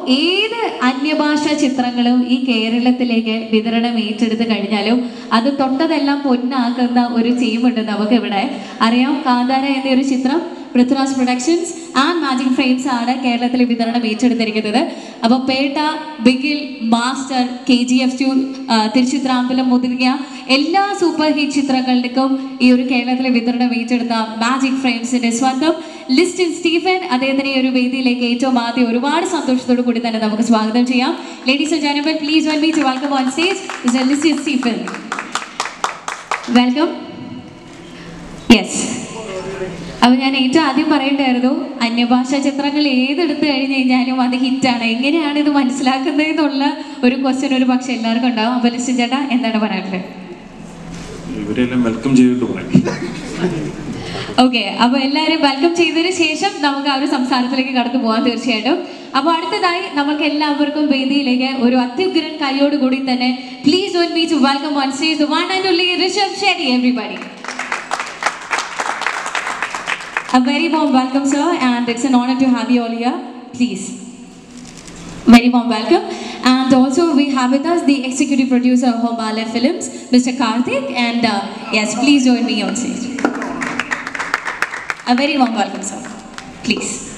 ഏത് അന്യഭാഷ ചിത്രങ്ങളും ഈ കേരളത്തിലേക്ക് വിതരണം ഏറ്റെടുത്ത് കഴിഞ്ഞാലും അത് തൊട്ടതെല്ലാം പൊന്നാക്കുന്ന ഒരു ടീമുണ്ട് നമുക്ക് ഇവിടെ അറിയാം കാന്താര എന്ന ഒരു ചിത്രം Prithviraj Productions and Magic Frames ആണ് കേരളത്തിൽ വിതരണം ഏറ്റെടുത്തിരിക്കുന്നത് അപ്പോൾ Petta Bigil Master K G F two Thiruchitrambalam മുതിർന്ന എല്ലാ സൂപ്പർ ഹിറ്റ് ചിത്രങ്ങൾക്കും ഈ ഒരു കേരളത്തിലെ വിതരണം ഏറ്റെടുത്ത മാജിക് ഫ്രെയിംസിന്റെ സ്വന്തം ലിസ്റ്റിൻ സ്റ്റീഫൻ അദ്ദേഹത്തിനെ ഈ ഒരു വേദിയിലേക്ക് ഏറ്റവും ആദ്യം ഒരുപാട് സന്തോഷത്തോടു കൂടി തന്നെ നമുക്ക് സ്വാഗതം ചെയ്യാം ladies and general please well me to welcome on stage Listin Stephen welcome yes അപ്പോൾ ഞാൻ ഏറ്റവും ആദ്യം പറയണ്ടായിരുന്നു അന്യഭാഷാ ചിത്രങ്ങൾ ഏതെടുത്ത് കഴിഞ്ഞ് കഴിഞ്ഞാലും അത് ഹിറ്റാണ് എങ്ങനെയാണ് ഇത് മനസ്സിലാക്കുന്നത് എന്നുള്ള ഒരു ക്വസ്റ്റ്യൻ ഒരു പക്ഷെ എല്ലാവർക്കും ഉണ്ടാവും അപ്പോൾ ലിസ്റ്റ് ചേട്ടാ എന്താണ് പറയാനുള്ളത് ഇവരെല്ലാം വെൽക്കം ചെയ്തിട്ട് പറയും ഓക്കെ അപ്പോൾ എല്ലാവരും വെൽക്കം ചെയ്തതിന് ശേഷം നമുക്ക് ആ ഒരു സംസാരത്തിലേക്ക് കടന്നു പോകാം തീർച്ചയായിട്ടും അപ്പോൾ അടുത്തതായി നമുക്ക് എല്ലാവർക്കും വേദിയിലേക്ക് ഒരു അത്യുഗ്രൻ കൈയോട് കൂടി തന്നെ please one me to welcome on stage one and only Rishab Shetty everybody A very warm welcome, sir, and it's an honor to have you all here. Please. Very warm welcome. And also we have with us the executive producer of Hombale Films, Mr. Karthik. And uh, yes, please join me on stage. A very warm welcome, sir. Please.